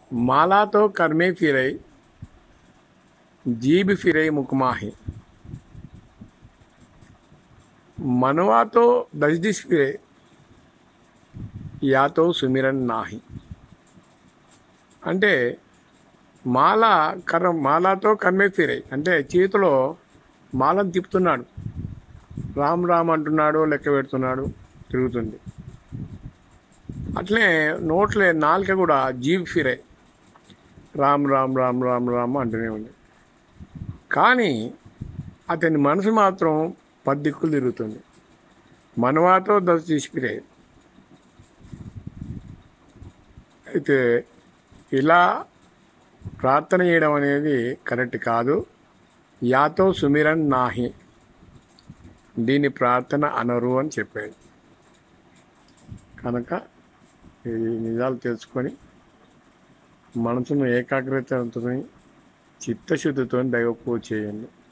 माला तो कर्मे फिरे जीभ फिरे मुकमाही मनवा तो दस दिश फिरे యాతో సుమిరన్ నాహి అంటే మాల కర్ర మాలతో కర్మే ఫిరై అంటే చేతిలో మాలను తిప్పుతున్నాడు రామ్ రామ్ అంటున్నాడు లెక్క పెడుతున్నాడు తిరుగుతుంది అట్లే నోట్లే నాలుక కూడా జీబ్ ఫిరై రామ్ రామ్ రామ్ రామ్ రామ్ అంటూనే ఉంది కానీ అతని మనసు మాత్రం పద్దిక్కులు తిరుగుతుంది మనవాతో దశ తీసిపిరే అయితే ఇలా ప్రార్థన చేయడం అనేది కరెక్ట్ కాదు యాతో సుమిరన్ నాహి దీని ప్రార్థన అనరు అని చెప్పాడు కనుక ఈ నిజాలు తెలుసుకొని మనసును ఏకాగ్రతతో చిత్తశుద్ధితో దైవ పూజ చేయండి